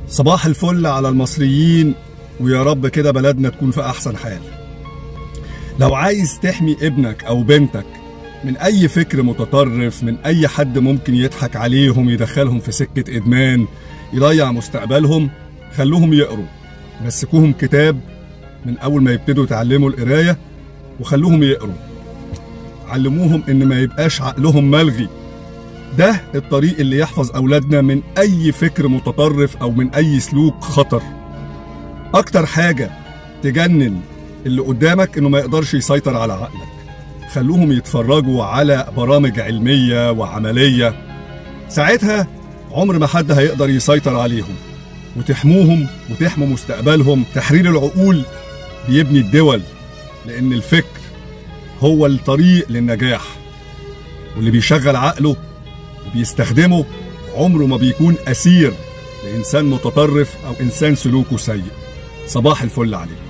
صباح الفل على المصريين ويا رب كده بلدنا تكون في أحسن حال لو عايز تحمي ابنك أو بنتك من أي فكر متطرف من أي حد ممكن يضحك عليهم يدخلهم في سكة إدمان يضيع مستقبلهم خلوهم يقروا مسكوهم كتاب من أول ما يبتدوا يتعلموا القراية وخلوهم يقروا علموهم إن ما يبقاش عقلهم ملغي ده الطريق اللي يحفظ أولادنا من أي فكر متطرف أو من أي سلوك خطر أكتر حاجة تجنن اللي قدامك إنه ما يقدرش يسيطر على عقلك خلوهم يتفرجوا على برامج علمية وعملية ساعتها عمر ما حد هيقدر يسيطر عليهم وتحموهم وتحموا مستقبلهم تحرير العقول بيبني الدول لأن الفكر هو الطريق للنجاح واللي بيشغل عقله وبيستخدمه عمره ما بيكون أسير لإنسان متطرف أو إنسان سلوكه سيء صباح الفل عليكم